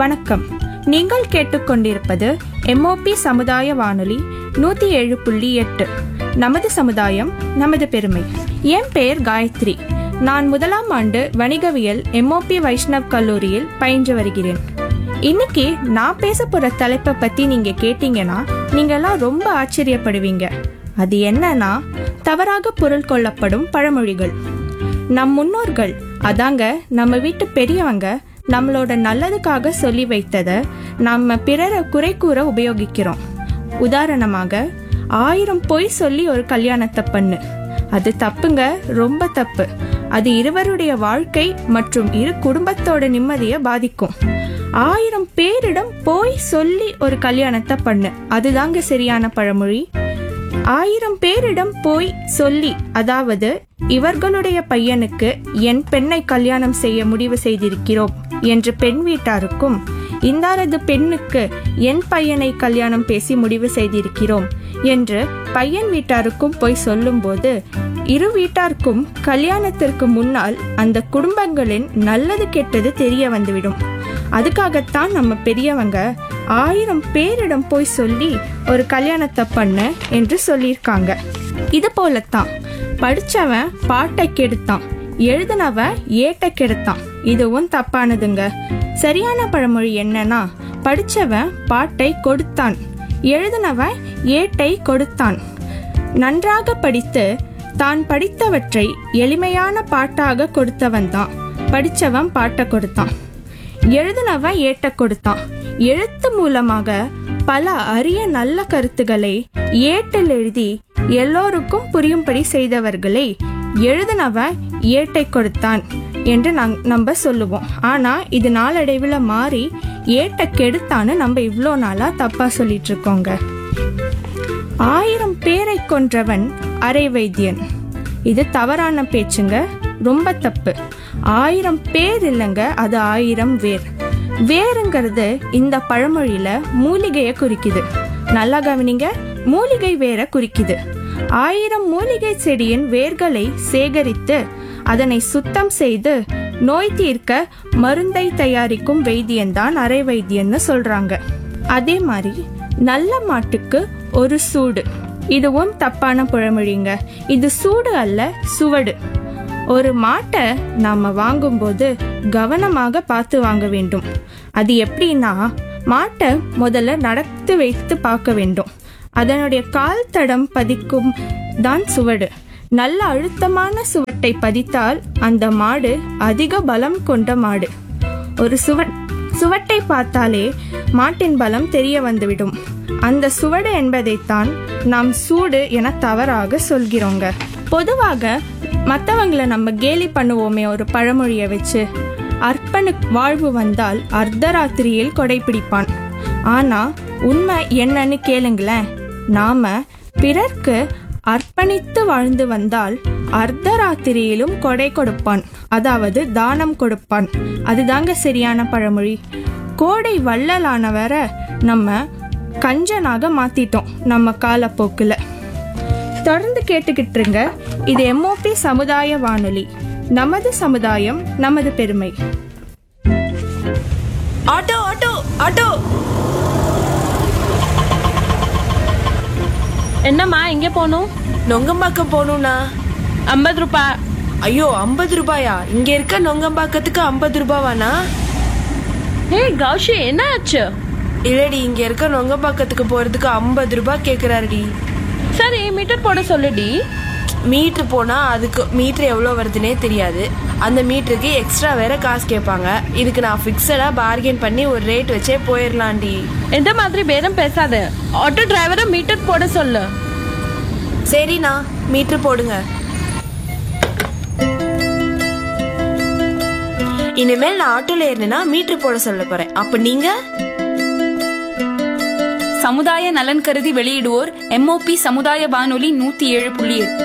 வணக்கம் நீங்கள் கேட்டுக்கொண்டிருப்பது எம்ஓபி சமுதாய வானொலி நூத்தி ஏழு புள்ளி எட்டு நமது சமுதாயம் நமது பெருமை என் பெயர் காயத்ரி நான் முதலாம் ஆண்டு வணிகவியல் எம்ஓபி வைஷ்ணவ் கல்லூரியில் பயின்று வருகிறேன் இன்னைக்கு நான் பேச போற தலைப்பை பத்தி நீங்க கேட்டீங்கன்னா நீங்க எல்லாம் ரொம்ப ஆச்சரியப்படுவீங்க அது என்னன்னா தவறாக பொருள் கொள்ளப்படும் பழமொழிகள் நம் முன்னோர்கள் அதாங்க நம்ம வீட்டு பெரியவங்க நம்மளோட நல்லதுக்காக சொல்லி வைத்ததை நம்ம பிறரை குறை கூற உபயோகிக்கிறோம் உதாரணமாக ஆயிரம் பொய் சொல்லி ஒரு கல்யாணத்தை பண்ணு அது தப்புங்க ரொம்ப தப்பு அது இருவருடைய வாழ்க்கை மற்றும் இரு குடும்பத்தோட நிம்மதியை பாதிக்கும் ஆயிரம் பேரிடம் போய் சொல்லி ஒரு கல்யாணத்தை பண்ணு அதுதாங்க சரியான பழமொழி ஆயிரம் பேரிடம் போய் சொல்லி அதாவது இவர்களுடைய பையனுக்கு என் பெண்ணை கல்யாணம் செய்ய முடிவு செய்திருக்கிறோம் என்று பெண் வீட்டாருக்கும் இந்தாரது பெண்ணுக்கு என் பையனை கல்யாணம் பேசி முடிவு செய்திருக்கிறோம் என்று பையன் வீட்டாருக்கும் போய் சொல்லும்போது இரு வீட்டாருக்கும் கல்யாணத்திற்கு முன்னால் அந்த குடும்பங்களின் நல்லது கெட்டது தெரிய வந்துவிடும் அதுக்காகத்தான் நம்ம பெரியவங்க ஆயிரம் பேரிடம் போய் சொல்லி ஒரு கல்யாணத்தை பண்ணு என்று சொல்லியிருக்காங்க இது போலத்தான் படிச்சவன் பாட்டை கெடுத்தான் எழுதினவன் ஏட்டை கெடுத்தான் இதுவும் தப்பானதுங்க சரியான பழமொழி என்னன்னா படிச்சவன் பாட்டை கொடுத்தான் எழுதினவன் ஏட்டை கொடுத்தான் நன்றாக படித்து தான் படித்தவற்றை எளிமையான பாட்டாக கொடுத்தவன் தான் படிச்சவன் பாட்டை கொடுத்தான் எழுதினவன் ஏட்ட கொடுத்தான் எழுத்து மூலமாக பல அரிய நல்ல கருத்துக்களை ஏட்டில் எழுதி எல்லோருக்கும் புரியும்படி செய்தவர்களை எழுதினவன் ஏட்டை கொடுத்தான் என்று நாங் நம்ம சொல்லுவோம் ஆனா இது நாளடைவில் மாறி ஏட்ட கெடுத்தான்னு நம்ம இவ்வளோ நாளா தப்பா சொல்லிட்டு இருக்கோங்க ஆயிரம் பேரை கொன்றவன் அரை வைத்தியன் இது தவறான பேச்சுங்க ரொம்ப தப்பு ஆயிரம் பேர் இல்லைங்க அது ஆயிரம் வேர் வேருங்கிறது இந்த பழமொழியில மூலிகையை குறிக்குது நல்லா கவனிங்க மூலிகை வேரை குறிக்குது ஆயிரம் மூலிகை செடியின் வேர்களை சேகரித்து அதனை சுத்தம் செய்து நோய் தீர்க்க மருந்தை தயாரிக்கும் வைத்தியன்தான் அரை வைத்தியன்னு சொல்றாங்க அதே மாதிரி நல்ல மாட்டுக்கு ஒரு சூடு இதுவும் தப்பான பழமொழிங்க இது சூடு அல்ல சுவடு ஒரு மாட்டை நாம வாங்கும்போது கவனமாக பார்த்து வாங்க வேண்டும் அது எப்படின்னா மாட்டை முதல்ல நடத்து வைத்து பார்க்க வேண்டும் அதனுடைய கால் தடம் பதிக்கும் தான் சுவடு நல்ல அழுத்தமான சுவட்டை பதித்தால் அந்த மாடு அதிக பலம் கொண்ட மாடு ஒரு சுவட் சுவட்டை பார்த்தாலே மாட்டின் பலம் தெரிய வந்துவிடும் அந்த சுவடு என்பதைத்தான் நாம் சூடு என தவறாக சொல்கிறோங்க பொதுவாக மற்றவங்களை நம்ம கேலி பண்ணுவோமே ஒரு பழமொழியை வச்சு அர்ப்பணு வாழ்வு வந்தால் அர்த்தராத்திரியில் கொடை பிடிப்பான் ஆனா உண்மை என்னன்னு கேளுங்களேன் நாம பிறர்க்கு அர்ப்பணித்து வாழ்ந்து வந்தால் அர்த்தராத்திரியிலும் கொடை கொடுப்பான் அதாவது தானம் கொடுப்பான் அதுதாங்க சரியான பழமொழி கோடை வள்ளலானவரை நம்ம கஞ்சனாக மாத்திட்டோம் நம்ம காலப்போக்குல தொடர்ந்து கேட்டுக்கிட்டு இருங்க இது எம்ஓபி சமுதாய வானொலி நமது சமுதாயம் நமது பெருமை ஆட்டோ ஆட்டோ ஆட்டோ என்னம்மா எங்க போகணும் நொங்கம்பாக்கம் போகணும்னா ஐம்பது ரூபாய் ஐயோ ஐம்பது ரூபாயா இங்க இருக்க நொங்கம்பாக்கத்துக்கு ஐம்பது ரூபாவானா ஏய் கௌஷி என்ன ஆச்சு இல்லடி இங்க இருக்க நொங்கம்பாக்கத்துக்கு போறதுக்கு ஐம்பது ரூபாய் கேக்குறாருடி சரி மீட்டர் போட சொல்லுடி மீட்ரு போனா அதுக்கு மீட்ரு எவ்வளோ வருதுன்னே தெரியாது அந்த மீட்டருக்கு எக்ஸ்ட்ரா வேற காசு கேட்பாங்க இதுக்கு நான் ஃபிக்ஸடா பார்கெயின் பண்ணி ஒரு ரேட் வச்சே போயிடலாம்டி எந்த மாதிரி பேரம் பேசாத ஆட்டோ டிரைவரை மீட்டர் போட சொல்லு சரிண்ணா மீட்ரு போடுங்க இனிமேல் நான் ஆட்டோல ஏறினா மீட்ரு போட சொல்ல போறேன் அப்ப நீங்க சமுதாய நலன் கருதி வெளியிடுவோர் எம்ஓபி சமுதாய வானொலி நூத்தி ஏழு புள்ளி எட்டு